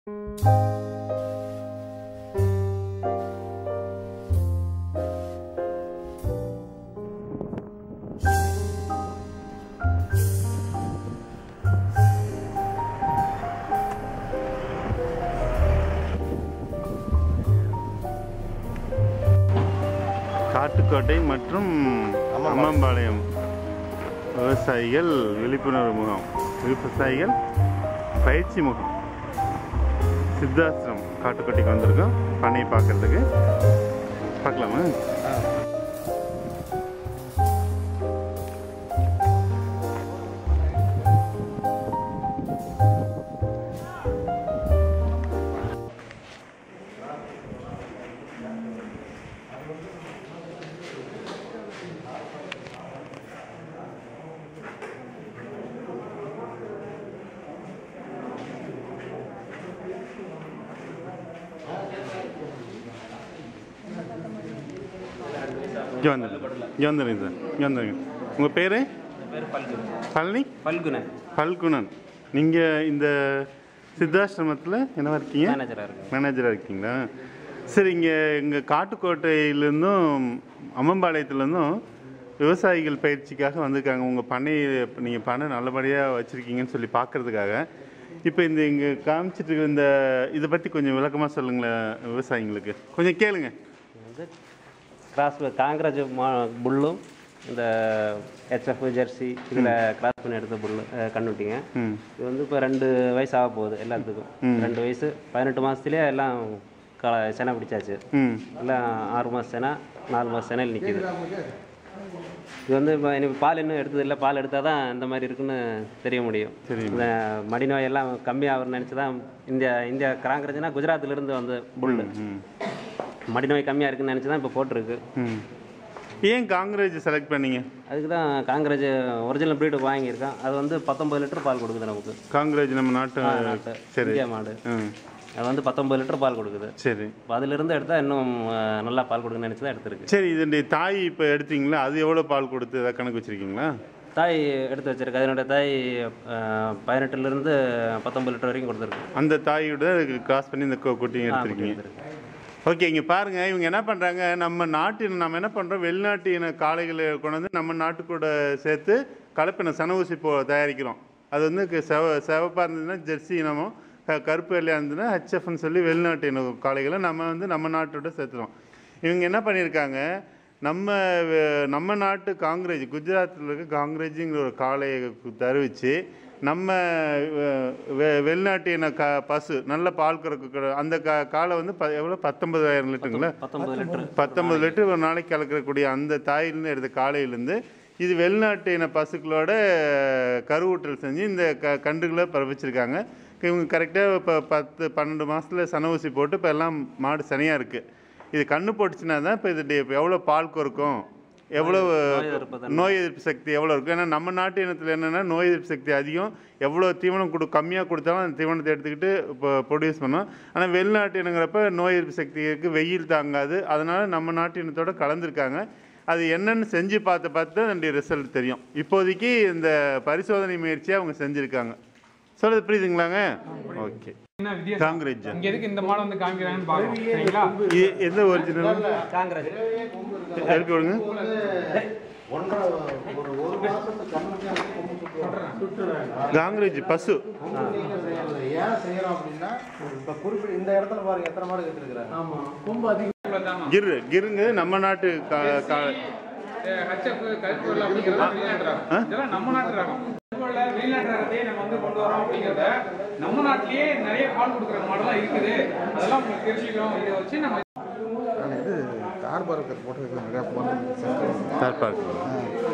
காட்டுக்கோட்டை மற்றும் அம்மம்பாளையம் விவசாயிகள் விழிப்புணர்வு முகாம் விவசாயிகள் பயிற்சி முகாம் சித்தாசிரம் காட்டுக்கோட்டைக்கு வந்திருக்கோம் பண்ணையை பார்க்கறதுக்கு பார்க்கலாமா இங்கே வந்துடுங்க இங்கே வந்துடுங்க சார் இங்கே வந்துடுங்க உங்கள் பேர் பேர் பல்குனன் பழனி பல்குனன் பல்குணன் நீங்கள் இந்த சித்தாசிரமத்தில் என்னவா இருக்கீங்க மேனேஜராக இருக்கேன் மேனேஜராக இருக்கீங்களா சரி இங்கே எங்கள் காட்டுக்கோட்டையிலேருந்தும் அம்மம்பாளையத்துலேருந்தும் விவசாயிகள் பயிற்சிக்காக வந்திருக்காங்க உங்கள் பண்ணையை நீங்கள் பண்ணை நல்லபடியாக வச்சுருக்கீங்கன்னு சொல்லி பார்க்கறதுக்காக இப்போ இந்த இங்கே காமிச்சிட்டு இருக்க இந்த இதை பற்றி கொஞ்சம் விளக்கமாக சொல்லுங்களேன் விவசாயிங்களுக்கு கொஞ்சம் கேளுங்க வந்து கிராஸ் காங்கிரஸ் மா புல்லும் இந்த ஹெச்எஃப் ஜெர்சி இதில் கிராஸ் பண்ணி எடுத்த புல்லு அஹ், கண்ணுட்டிங்க ம் இது வந்து இப்போ ரெண்டு வயசு ஆக போகுது எல்லாத்துக்கும் ரெண்டு வயசு பதினெட்டு மாதத்துலேயே எல்லாம் க செனை பிடிச்சாச்சு ம் எல்லாம் ஆறு மாதம் செனை நாலு மாதம் செனையில் நிற்கிது இது வந்து இப்போ எனக்கு பால் இன்னும் எடுத்தது இல்லை பால் எடுத்தால் தான் இந்த மாதிரி இருக்குன்னு தெரிய முடியும் தெரியும். இந்த மடி நோய் எல்லாம் கம்மியாகும்னு நினச்சி தான் இந்தியா இந்தியா கிராங்கிறதுனா குஜராத்லேருந்து வந்து புல்லு ம் மடி நோய் கம்மியாக இருக்குன்னு நினச்சி தான் இப்போ போட்டிருக்கு ம் ஏன் காங்கிரஸ் செலக்ட் பண்ணீங்க அதுக்கு தான் காங்கிரஸ் ஒரிஜினல் ப்ரீடு வாங்கியிருக்கேன் அது வந்து பத்தொம்பது லிட்டர் பால் கொடுக்குது நமக்கு காங்கிரஸ் நம்ம நாட்டு நாட்டு சரி இந்தியா மாடு ம் அது வந்து பத்தொம்பது லிட்டர் பால் கொடுக்குது சரி இப்போ அதிலிருந்து எடுத்தால் இன்னும் அஹ், நல்லா பால் கொடுக்குன்னு நினச்சி தான் எடுத்திருக்கு சரி இதனுடைய தாய் இப்போ எடுத்தீங்களா அது எவ்வளோ பால் கொடுத்து ஏதாவது கணக்கு வச்சுருக்கீங்களா தாய் எடுத்து வச்சிருக்கு அதனுடைய தாய் அஹ், பதினெட்டுலேருந்து பத்தொம்பது லிட்டர் வரைக்கும் கொடுத்துருக்கு அந்த தாயோட கிராஸ் பண்ணி இந்த கொ- குட்டியும் எடுத்திருக்கீங்க எடுத்திருக்கு. ஓகே இங்கே பாருங்க இவங்க என்ன பண்ணுறாங்க நம்ம நாட்டு நம்ம என்ன பண்ணுறோம் வெளிநாட்டு இன காளைகளை கொண்டு வந்து நம்ம நாட்டு கூட சேர்த்து கலப்பின சன ஊசி போ தயாரிக்கிறோம் அது வந்து க- செவ சிவப்பாக இருந்ததுன்னா ஜெர்சி இனமும் க கருப்பு வெள்ளையாக இருந்ததுன்னா ஹெச்எஃப்னு சொல்லி வெளிநாட்டு இன காளைகளை நம்ம வந்து நம்ம நாட்டோட சேர்த்துறோம் இவங்க என்ன பண்ணியிருக்காங்க நம்ம வ- நம்ம நாட்டு காங்கிரஸ் குஜராத்தில் இருக்க காங்கிரஸுங்கிற ஒரு காளையை கு- தருவிச்சு நம்ம வெ- வெ- வெளிநாட்டு இன க பசு நல்ல பால் கறக்க அந்த கா காலை வந்து ப எவ்வளோ பத்தொன்பதாயிரம் லிட்டருங்களா பத்தொம்பது லிட்டர் பத்தொன்பது லிட்டர் ஒரு நாளைக்கு கலக்கக்கூடிய அந்த தாயிலிருந்து எடுத்த காலையிலேருந்து இது வெளிநாட்டு இன பசுக்களோட கருவூட்டல் செஞ்சு இந்த க கன்றுகளை பரப்பிச்சிருக்காங்க இவங்க கரெக்டாக இப்போ பத்து பன்னெண்டு மாதத்தில் சன ஊசி போட்டு இப்போ எல்லாம் மாடு சனியாக இருக்குது இது கண்ணு போட்டுச்சுன்னா தான் இப்போ இது இப்போ எவ்வளோ பால் கொறுக்கும் எவ்வளோ நோய் எதிர்ப்பு தன்மை. நோய் எதிர்ப்பு சக்தி எவ்வளோ இருக்கும் ஏன்னா நம்ம நாட்டு இனத்தில் என்னென்னா நோய் எதிர்ப்பு சக்தி அதிகம் எவ்வளோ தீவனம் கொடு கம்மியாக கொடுத்தாலும் அந்த தீவனத்தை எடுத்துக்கிட்டு இப்போ ப்ரொடியூஸ் பண்ணோம் ஆனால் வெளிநாட்டு இனங்கிறப்ப நோய் எதிர்ப்பு சக்தி இருக்குது வெயில் தாங்காது அதனால் நம்ம நாட்டு இனத்தோட கலந்துருக்காங்க அது என்னன்னு செஞ்சு பார்த்து பார்த்து தான் அதனுடைய ரிசல்ட் தெரியும் இப்போதைக்கு இந்த பரிசோதனை முயற்சியை அவங்க செஞ்சுருக்காங்க சொல்றது புரியுதுங்களாங்க ஓகே என்ன வித்தியாசம் காங்கிரேஜ் இங்க எதுக்கு இந்த மாடல் வந்து காமிக்கிறாங்கன்னு பாக்கலாம் சரிங்களா இது எந்த ஒரிஜினல் காங்கிரஸ் எழுப்பி விடுங்க காங்கிரேஜ் பசு ஏன் செய்யறோம் அப்படின்னா இப்ப குறிப்பிட்ட இந்த இடத்துல பாருங்க எத்தனை மாடு கட்டிருக்கிறாங்க கிரு கிருங்க நம்ம நாட்டு கா- கா- ஹச்எஃப் கருப்புவல் அப்படிங்கிறது வெளிநாட்டு ரகம் இதெல்லாம் நம்ம நாட்டு ரகம் கருப்புவல்ல வெளிநாட்டு ரகத்தையே நம்ம வந்து கொண்டு வரோம் அப்படிங்கிறத நம்ம நாட்டிலேயே நிறைய பால் கொடுக்குற மாடலாம் இருக்குது அதெல்லாம் உங்களுக்கு தெரிஞ்சுக்கணும் இதை வச்சு நம்ம இது கார் பார்க்கர் போட்டு நிறைய போட்டு தார் பார்க்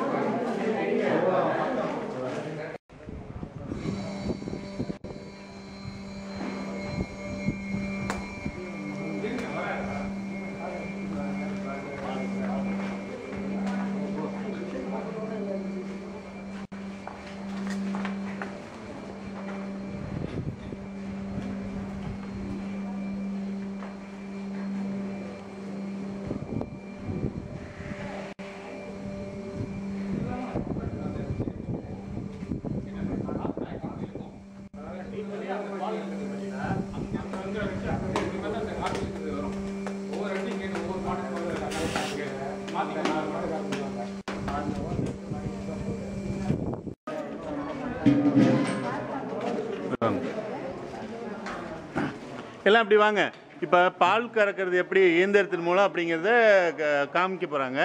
எல்லாம் அப்படி வாங்க இப்போ பால் கறக்கிறது எப்படி இயந்திரத்தின் மூலம் அப்படிங்கிறத க- காமிக்க போகிறாங்க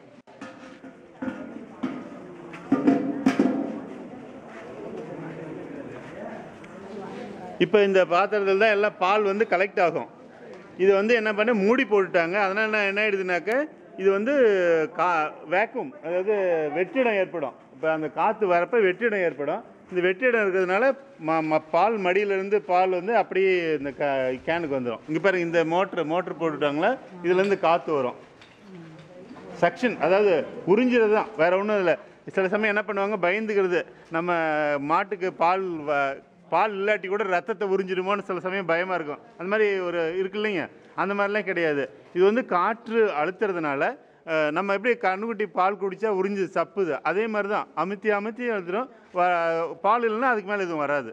இப்போ இந்த பாத்திரத்தில் தான் எல்லாம் பால் வந்து கலெக்ட் ஆகும் இது வந்து என்ன பண்ண மூடி போட்டுட்டாங்க அதனால் என்ன என்ன ஆயிடுதுனாக்க இது வந்து கா வேக்கும் அதாவது வெற்றிடம் ஏற்படும் இப்போ அந்த காற்று வரப்ப வெற்றிடம் ஏற்படும் இந்த வெற்றிடம் இருக்கிறதுனால ம ம பால் மடியிலேருந்து பால் வந்து அப்படியே இந்த க கேனுக்கு வந்துடும் இங்கே பாருங்க இந்த மோட்ரு மோட்ரு போட்டுட்டாங்களா இதுலேருந்து காற்று வரும் சக்ஷன் அதாவது உறிஞ்சிறது தான் வேற ஒன்றும் இல்லை சில சமயம் என்ன பண்ணுவாங்க பயந்துக்கிறது நம்ம மாட்டுக்கு பால் வ- பால் இல்லாட்டி கூட ரத்தத்தை உறிஞ்சிடுமோன்னு சில சமயம் பயமாக இருக்கும் அந்த மாதிரி ஒரு இருக்கு இல்லைங்க அந்த மாதிரிலாம் கிடையாது இது வந்து காற்று அழுத்துறதுனால அஹ், நம்ம எப்படி கண்ணுக்குட்டி பால் குடிச்சா உறிஞ்சு சப்புது அதே மாதிரி தான் அமுத்தி அமுத்தி எழுதுறோம் பால் இல்லைன்னா அதுக்கு மேலே எதுவும் வராது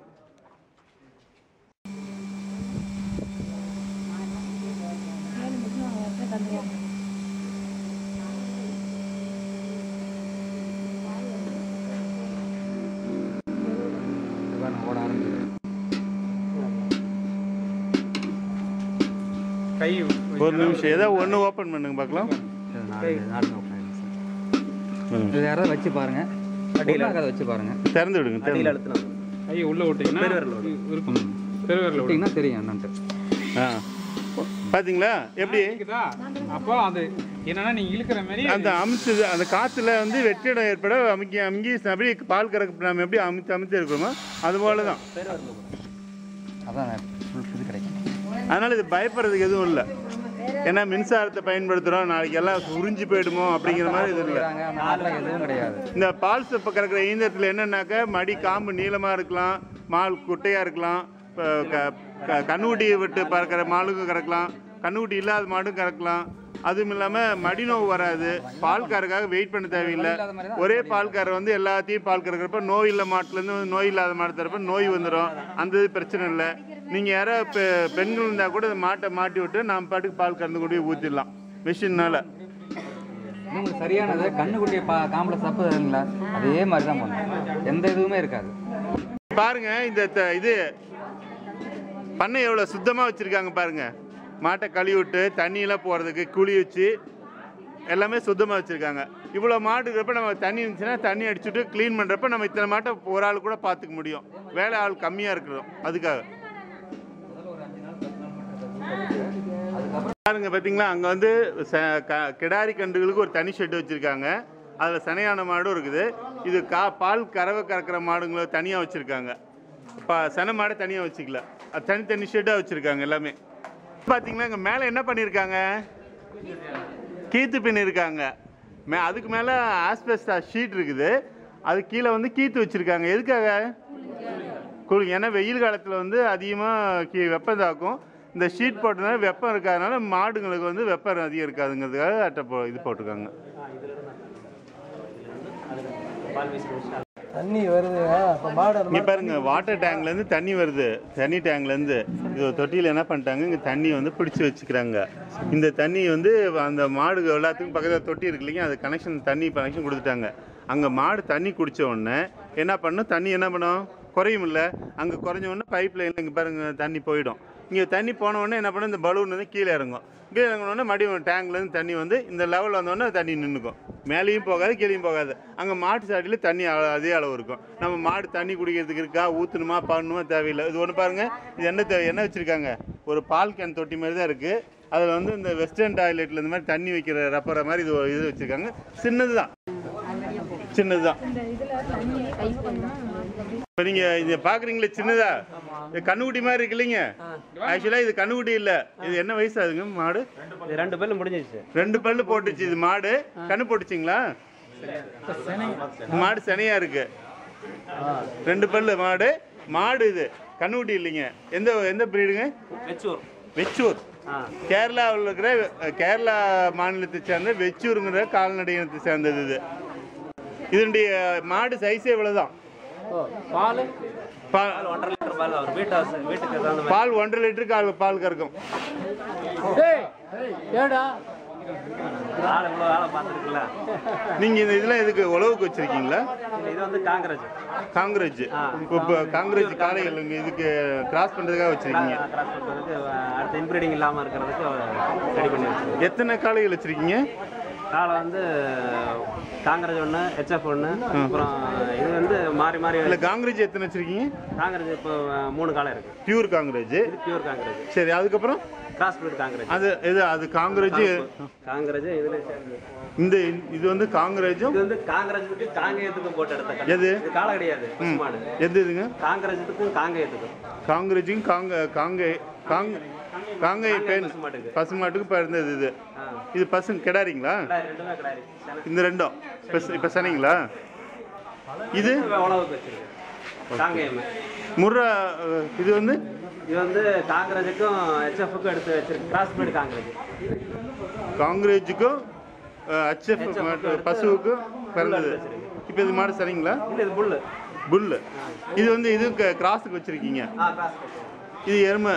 ஓட ஆரம்பிக்குது கை ஒரு நிமிஷம் ஏதோ ஒன்று ஓப்பன் பண்ணுங்க பார்க்கலாம் இது நாலு நாலு open ஆயிடுச்சு சார். இது யாராவது வச்சு பாருங்க அடியில. அதை வச்சு பாருங்க திறந்து விடுங்க அடியில் திறந்து அழுத்தணும் கை உள்ள விட்டீங்கன்னா பெருவிரல் விடும். இருக்கும் பெருவிரல் விடும். விட்டிங்கன்னா தெரியும் என்னன்ட்டு ஆ பார்த்தீங்களா எப்படி இருக்குதா அப்போ அது என்னன்னா நீங்க இழுக்கிற மாதிரி அந்த அமுத்து அந்த காத்துல வந்து வெற்றிடம் ஏற்பட அமுக்கி அமுக்கி அப்படியே பால் கறக்க நம்ம எப்படி அமுத்தி அமுத்தி இருக்கிறோமோ அது போல தான் அதான் full இது கிடைக்கும் அதனால இது பயப்படுறதுக்கு எதுவும் இல்லை ஏன்னா மின்சாரத்தை பயன்படுத்துகிறோம் நாளைக்கு எல்லாம் உறிஞ்சி போயிடுமோ அப்படிங்கிற மாதிரி இது இல்லை செய்றாங்க, அந்த மாதிரிலாம் எதுவும் கிடையாது இந்த பால் செப்ப கறக்கிற இயந்திரத்தில் என்னன்னாக்கா மடி காம்பு நீளமாக இருக்கலாம் மால் குட்டையாக இருக்கலாம் இப்போ க க- கண்ணுக்குட்டியை விட்டு பறக்கிற மாலுக்கும் கறக்கலாம் கண்ணுக்குட்டி இல்லாத மாடும் கறக்கலாம் அதுவும் இல்லாமல் மடி நோவு வராது பால்காரருக்காக வெயிட் பண்ண தேவையில்லை ஒரே பால்காரர் வந்து எல்லாத்தையும் பால் கறக்கிறப்ப நோய் இல்லை மாட்டுலேருந்து நோய் இல்லாத மாடு தரப்ப நோய் வந்துடும் அந்த இது பிரச்சனை இல்லை நீங்கள் யாரோ பெ பெண்கள் இருந்தால் கூட இந்த மாட்டை மாட்டி விட்டு நாம் பாட்டுக்கு பால் கறந்து கொண்டு போய் ஊற்றிடலாம் மிஷின்னால உங்களுக்கு சரியானது கண்ணுக்குட்டியை பா காம்பளை சப்பு இல்லைங்களா அதே மாதிரி தான் பண்ணும் எந்த இதுவுமே இருக்காது பாருங்க இந்த த- இது பண்ணை எவ்வளோ சுத்தமாக வச்சுருக்காங்க பாருங்க மாட்டை கழுவி விட்டு தண்ணியெல்லாம் போகிறதுக்கு குழி வச்சு எல்லாமே சுத்தமாக வச்சுருக்காங்க இவ்வளோ மாடு இருக்கிறப்ப நம்ம தண்ணி இருந்துச்சுன்னா தண்ணி அடிச்சுட்டு க்ளீன் பண்ணுறப்ப நம்ம இத்தனை மாட்டை ஒரு ஆள் கூட பார்த்துக்க முடியும் வேலை ஆள் கம்மியாக இருக்கிறோம் அதுக்காக பாருங்க பார்த்தீங்களா அங்கே வந்து ச- க- கிடாரி கன்றுகளுக்கு ஒரு தனி ஷெட் வச்சுருக்காங்க அதில் சனையான மாடும் இருக்குது இது கா பால் கறவை கறக்கிற மாடுங்களை தனியாக வச்சுருக்காங்க பா சனை மாடை தனியாக வச்சுக்கல அது தனித்தனி ஷெட்டாக வச்சுருக்காங்க எல்லாமே பார்த்தீங்களா இங்கே மேலே என்ன பண்ணியிருக்காங்க கீத்து பின் இருக்காங்க மே அதுக்கு மேலே ஆஸ்பெஸ்டா ஷீட் இருக்குது அது கீழே வந்து கீத்து வச்சுருக்காங்க எதுக்காக கூலிங் ஏன்னா வெயில் காலத்தில் வந்து அதிகமாக கீ வெப்பம் தாக்கும் இந்த ஷீட் போட்டதுனால வெப்பம் இருக்காதனால மாடுங்களுக்கு வந்து வெப்பம் அதிகம் இருக்காதுங்கிறதுக்காக அட்டை போ இது போட்டிருக்காங்க பால் வீசி முடிச்சு தண்ணி வருதுங்க இப்போ மாடு அந்த இங்கே பாருங்க வாட்டர் டேங்க்லேருந்து தண்ணி வருது தண்ணி டேங்க்லேருந்து இது ஒரு தொட்டியில் என்ன பண்ணிட்டாங்க இங்கே தண்ணி வந்து பிடிச்சி வச்சுக்கிறாங்க இந்த தண்ணி வந்து அந்த மாடு எல்லாத்துக்கும் பக்கத்தில் தொட்டி இருக்கு இல்லைங்க அது கனெக்ஷன் தண்ணி கனெக்ஷன் கொடுத்துட்டாங்க அங்கே மாடு தண்ணி குடிச்ச உடனே என்ன பண்ணும் தண்ணி என்ன பண்ணும் குறையும் இல்லை அங்கே குறைஞ்ச உடனே பைப் லைனில் இங்கே பாருங்க தண்ணி போயிடும் இங்கே தண்ணி போன உடனே என்ன பண்ணும் இந்த பலூன் வந்து கீழே இறங்கும் கீழே இறங்கினோடனே மறுபடியும் டேங்க்லேருந்து தண்ணி வந்து இந்த லெவல் வந்தோடனே தண்ணி நின்றுக்கும் மேலேயும் போகாது கீழேயும் போகாது அங்கே மாட்டு சாட்டியில் தண்ணி அள- அதே அளவு இருக்கும் நம்ம மாடு தண்ணி குடிக்கிறதுக்கு இருக்கா ஊற்றணுமா பண்ணணுமா தேவையில்லை இது ஒன்று பாருங்கள் இது என்ன தே என்ன வச்சுருக்காங்க ஒரு பால் கேன் தொட்டி மாதிரி தான் இருக்குது அதில் வந்து இந்த வெஸ்டர்ன் டாய்லெட்டில் இந்த மாதிரி தண்ணி வைக்கிற ரப்பரை மாதிரி இது ஒரு இது வச்சுருக்காங்க சின்னது தான் சின்னது தான் இந்த இதுல தண்ணி கை பண்ணா இப்போ நீங்கள் இதை பார்க்குறீங்களே சின்னதா இது கண்ணுக்குட்டி மாதிரி இருக்கு இல்லைங்க ஆக்சுவலாக இது கண்ணுக்குட்டி இல்லை இது என்ன வயசு ஆகுதுங்க மாடு இது ரெண்டு பேர்ல முடிஞ்சிருச்சு ரெண்டு பல்லு போட்டுச்சு இது மாடு கண்ணு போட்டுச்சிங்களா மாடு சனையா இருக்கு ரெண்டு பல்லு மாடு மாடு இது கண்ணுக்குட்டி இல்லைங்க எந்த எந்த பிரீடுங்க வெச்சூர் வெச்சூர் ஆ கேரளாவில் இருக்கிற அஹ், கேரளா மாநிலத்தை சேர்ந்த வெச்சூருங்கிற கால்நடை இனத்தை சேர்ந்தது இது இதனுடைய மாடு சைஸே இவ்வளவுதான் பால் பா- பால் ஒன்றரை லிட்டர் பால் அவர் வீட்டு house- வீட்டுக்கு தகுந்த மாதிரி பால் ஒன்றரை லிட்டருக்கு பால் பால் கறக்கும் ஏடா ஆள் இவ்வளோ வேலை பார்த்துருக்குல்ல நீங்கள் இந்த இதெல்லாம் எதுக்கு உழவுக்கு வச்சுருக்கீங்களா இது வந்து காங்கிரஸ் காங்கிரஸ் இப்போ காங்கிரஸ் காளைகள் இங்க இதுக்கு கிராஸ் பண்ணுறதுக்காக வச்சுருக்கீங்க கிராஸ் பண்ணுறதுக்கு அடுத்த இன்ப்ரீடிங் இல்லாமல் இருக்கிறதுக்கு ரெடி பண்ணி வச்சிருக்கோம் எத்தனை காளைகள் வச்சுருக்கீங்க காலை வந்து காங்கிரஸ் ஒன்று ஹெச்எஃப் ஒன்று அப்புறம் இது வந்து மாறி மாறி இல்லை காங்கிரஸ் எத்தனை வச்சுருக்கீங்க காங்கிரஸ் இப்போ மூணு காலம் இருக்கு பியூர் காங்கிரஸ் இது பியூர் காங்கிரஸ் சரி அதுக்கப்புறம் கிராஸ் பிரீட் காங்கிரஸ் அது இது அது காங்கிரஸ் காங்கிரஸ் இதுல சேர்ந்து இந்த இது வந்து காங்கிரஸும் இது வந்து காங்கிரஸுக்கு காங்கேயத்துக்கும் போட்டு எடுத்த கணக்கு. எது? இது காலம் கிடையாது பசுமாடு எது இதுங்க காங்கிரஸுக்கும் காங்கேயத்துக்கும் காங்கிரஸும் காங்க காங்கை காங் காங்கை பெண் பசுமாட்டுக்கு பசுமாட்டுக்கு பிறந்தது இது ஆ. இது பசங்க கிடாரிங்களா கிடாரி, ரெண்டுமே கிடாரி சென- இந்த ரெண்டும் இப்போ இப்போ சனிங்களா இது உழவுக்கு வச்சிருக்கு காங்கேயம் முர்ரா அஹ், இது வந்து இது வந்து காங்கிரஸுக்கும் ஹெச்எஃப்க்கும் எடுத்து வச்சிருக்கு கிராஸ் பிரீட் காங்கிரஸ் காங்கிரஸுக்கும் ஹச்எஃப் பசுவுக்கும் பிறந்தது இப்போ இது மாடு சரிங்களா இல்லை இது புல்லு புல்லு இது வந்து இது கிராஸுக்கு வச்சுருக்கீங்க ஆ கிராஸ் இது எருமை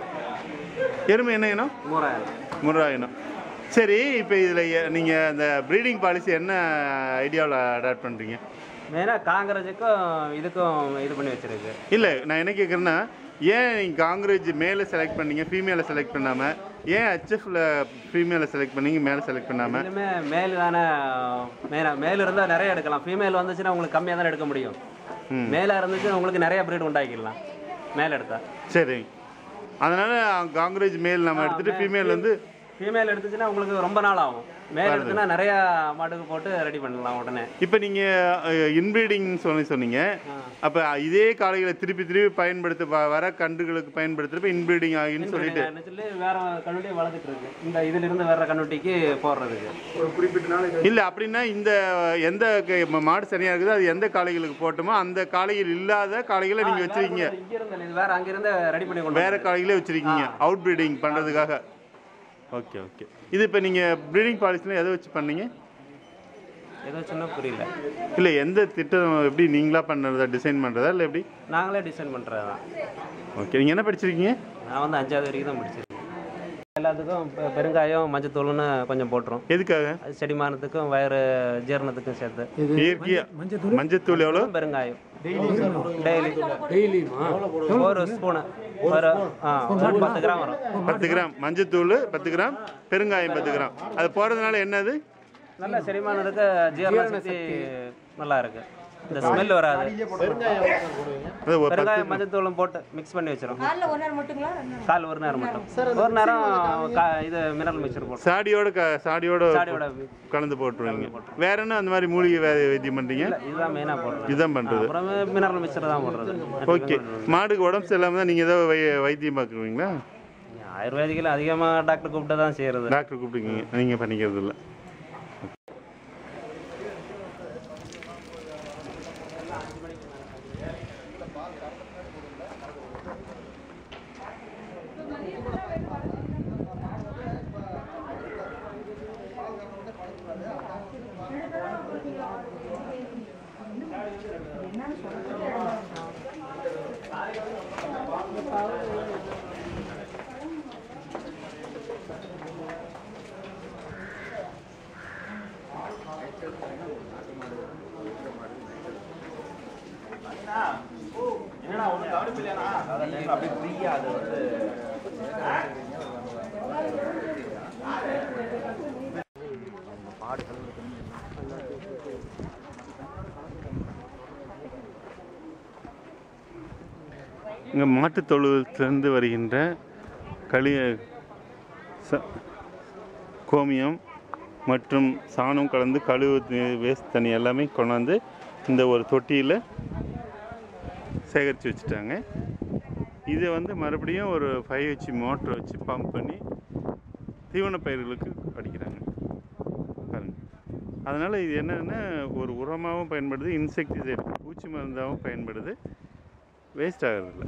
எருமை என்ன இனம் மூறாயிரம் முர்ரா இனம் சரி இப்போ இதில் நீங்கள் அந்த ப்ரீடிங் பாலிசி என்ன ஐடியாவில் அடாப்ட் பண்ணுறீங்க மெயினாக காங்கிரஸுக்கும் இதுக்கும் இது பண்ணி வச்சிருக்கு இல்லை நான் என்ன கேட்குறேன்னா ஏன் நீங்கள் காங்கிரஸ் மேலே செலக்ட் பண்ணீங்க ஃபீமேலை செலக்ட் பண்ணாமல் ஏன் ஹெச்எஃப்ல ஃபீமேலை செலக்ட் பண்ணீங்க மேலே செலக்ட் பண்ணாமல் இதுலையுமே மேல் தானே மெயினாக மேல் இருந்தால் நிறைய எடுக்கலாம் ஃபீமேல் வந்துச்சுன்னா உங்களுக்கு கம்மியாக தானே எடுக்க முடியும் ம். மேலே இருந்துச்சுன்னா உங்களுக்கு நிறைய பிரீட் உண்டாக்கிடலாம் மேலே எடுத்தா சரி அதனால் காங்கிரஸ் மேல் நம்ம எடுத்துகிட்டு ஃபீமேல் வந்து ஃபீமேல் எடுத்துச்சுன்னா உங்களுக்கு ரொம்ப நாள் ஆகும் மேல் எடுத்துனா நிறைய மாட்டுக்கு போட்டு ரெடி பண்ணலாம் உடனே இப்போ நீங்கள் இன்ப்ரீடிங் சொல்லி சொன்னீங்க அப்போ இதே காளைகளை திருப்பி திருப்பி பயன்படுத்த வ- வர கன்றுகளுக்கு பயன்படுத்துகிறப்ப இன்ப்ரீடிங் ஆகின்னு சொல்லிட்டு என்ன சொல்லி வேற கண்ணுட்டியை வளர்த்துட்டு இருக்கு இந்த இதுல இருந்து வேற கண்ணுட்டிக்கு போடுறதுக்கு இல்லை அப்படின்னா இந்த எந்த க- ம- மாடு சரியாக இருக்குதோ அது எந்த காளைகளுக்கு போட்டோமோ அந்த காளைகள் இல்லாத காளைகளை நீங்கள் வச்சுருக்கீங்க இங்க இருந்து இது வேற அங்க இருந்து ரெடி பண்ணி கொண்டு வேற காளைகளே வச்சுருக்கீங்க அவுட் ப்ரீடிங் பண்ணுறதுக்காக ஓகே ஓகே இது இப்போ நீங்கள் ப்ரீடிங் பாலிசியில் எதை வச்சு பண்ணீங்க ஏதோ சின்ன புரியல இல்லை எந்த திட்டம் எப்படி நீங்களா பண்ணுறதா டிசைன் பண்ணுறதா இல்லை எப்படி நாங்களே டிசைன் பண்றது தான் ஓகே நீங்கள் என்ன படிச்சிருக்கீங்க நான் வந்து அஞ்சாவது வரைக்கும் தான் முடிச்சிருக்கேன் எல்லாத்துக்கும் பெ- பெருங்காயம் மஞ்சத்தூள்னு கொஞ்சம் போட்டுரும் எதுக்காக அது செடிமானத்துக்கும் வயிறு ஜீரணத்துக்கும் சேர்த்து இயற்கையா மஞ்சத்தூள் எவ்வளோ பெருங்காயம் டெய்லி ஒரு ஸ்பூனு ஒரு ஆ ஒரு பத்து கிராம் வரும் பத்து கிராம் மஞ்சத்தூள் பத்து கிராம் பெருங்காயம் பத்து கிராம் அது போடுறதுனால என்னது நல்ல செரிமானம் இருக்கு ஜீரண சக்தி நல்லா இருக்கு இந்த ஸ்மெல் வராது அது ஒரு பத்து பெருங்காயம் மஞ்சத்தூளும் போட்டு மிக்ஸ் பண்ணி வச்சிரும் காலைல ஒரு நேரம் மட்டுங்களா ரெண்டு நேரம்? கால் ஒரு நேரம் மட்டும் ஒரு நேரம் கா- இது மினரல் மிக்சர் போட்டு சாடியோட க சாடியோட சாடியோட கலந்து போட்டுருவீங்க வேற என்ன அந்த மாதிரி மூலிகை வே- வைத்தியம் பண்ணுறீங்க இல்ல, இதுதான் மெயினாக போடுறது இதுதான் பண்ணுறது அப்புறம் மினரல் மிக்சர் தான் போடுறது ஓகே மாடுக்கு உடம்பு சரியில்லாமல் தான் நீங்கள் ஏதோ வை வைத்தியம் பார்க்குறீங்களா ஆயுர்வேதிக்கில் அதிகமாக டாக்டர் கூப்பிட்டு தான் செய்யறது டாக்டர் கூப்பிட்டுக்கீங்க நீங்கள் பண்ணிக்கிறது இல்லை இங்கே மாட்டுத் தொழுவத்திலிருந்து வருகின்ற களி ச- கோமியம் மற்றும் சாணம் கலந்து கழுவு வேஸ்ட் தண்ணி எல்லாமே கொண்டாந்து இந்த ஒரு தொட்டியில் சேகரித்து வச்சுட்டாங்க இதை வந்து மறுபடியும் ஒரு ஃபைவ் ஹெச் மோட்டர் வச்சு பம்ப் பண்ணி தீவன பயிர்களுக்கு அடிக்கிறாங்க பாருங்க அதனால் இது என்னென்னா ஒரு உரமாகவும் பயன்படுது இன்செக்டிசைட் பூச்சி மருந்தாகவும் பயன்படுது வேஸ்ட் ஆகிறதில்ல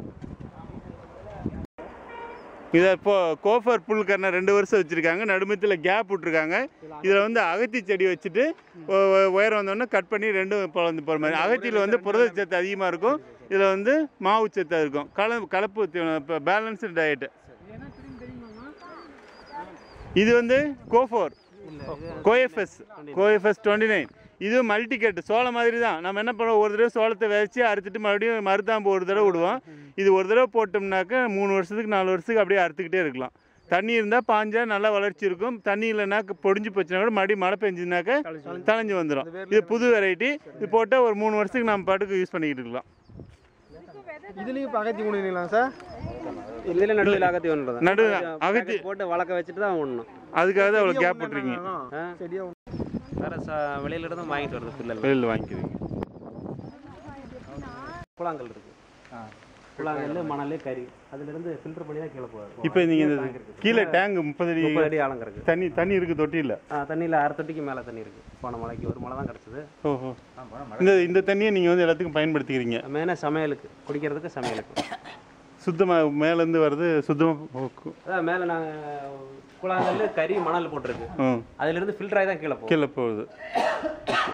இதை இப்போ கோஃபர் புல்கரணை ரெண்டு வருஷம் வச்சுருக்காங்க நடுமத்தில் கேப் விட்ருக்காங்க இதில் வந்து அகத்தி செடி வச்சுட்டு ஒ- ஒ- உயரம் வந்தோடனே கட் பண்ணி ரெண்டும் பிளந்து போகிற மாதிரி அகத்தியில் வந்து புரதச்சத்து அதிகமாக இருக்கும் இதில் வந்து மாவு சத்து இருக்கும் கல கலப்பு இப்போ பேலன்ஸ்டு டயட்டு இது வந்து கோஃபோர் கோஎஃப்எஸ் கோஎஃப்எஸ் டுவெண்ட்டி நைன் இது மல்டிகட் சோளம் மாதிரி தான் நம்ம என்ன பண்ணுவோம் ஒரு தடவை சோளத்தை விதைச்சி அறுத்துட்டு மறுபடியும் மருதாம்பு ஒரு தடவை விடுவோம் இது ஒரு தடவை போட்டோம்னாக்க மூணு வருஷத்துக்கு நாலு வருஷத்துக்கு அப்படியே அறுத்துக்கிட்டே இருக்கலாம் தண்ணி இருந்தால் பாஞ்சா நல்லா வளர்ச்சி இருக்கும் தண்ணி இல்லைனாக்க பொடிஞ்சு போச்சுன்னா கூட மறுபடியும் மழை பெஞ்சுனாக்க தளைஞ்சு வந்துடும் இது புது வெரைட்டி இது போட்டால் ஒரு மூணு வருஷத்துக்கு நம்ம பாட்டுக்கு யூஸ் பண்ணிக்கிட்டு இருக்கலாம் இதுலயும் இப்போ அகத்தி ஊனிங்களா சார் இதில் நடுவில் அகத்தி ஒன்று நடு அகத்தி போட்டு வளர்க்க வச்சுட்டு தான் ஒன்றணும் அதுக்காக தான் அவ்வளோ கேப் விட்ருக்கீங்க செடியா வேறு ச வெளியில இருந்து வாங்கிட்டு வருது பில்லல் வெளியில் வாங்கிக்கிறீங்க கூழாங்கல் இருக்கு கூழாங்கல் மணல் கறி அதுலேருந்து ஃபில்டர் பண்ணி தான் கீழே போகுது இப்போ நீங்கள் இந்த கீழே டேங்க் முப்பது அடி முப்பது அடி ஆழங்க இருக்கு தண்ணி தண்ணி இருக்குது தொட்டியில் ஆ, தண்ணியில் அரை தொட்டிக்கு மேலே தண்ணி இருக்கு போன மழைக்கு ஒரு மழை தான் கிடச்சிது ஓஹோ இந்த இந்த தண்ணியை நீங்கள் வந்து எல்லாத்துக்கும் பயன்படுத்திக்கிறீங்க மெயினாக சமையலுக்கு குடிக்கிறதுக்கு சமையலுக்கு சுத்தமாக மேலேருந்து வர்றது சுத்தமாக அதான் மேலே நாங்கள் கூழாங்கல் கறி மணல் போட்டிருக்கு ம் அதுலேருந்து ஃபில்டர் ஆகி தான் கீழே போகும் கீழே போகுது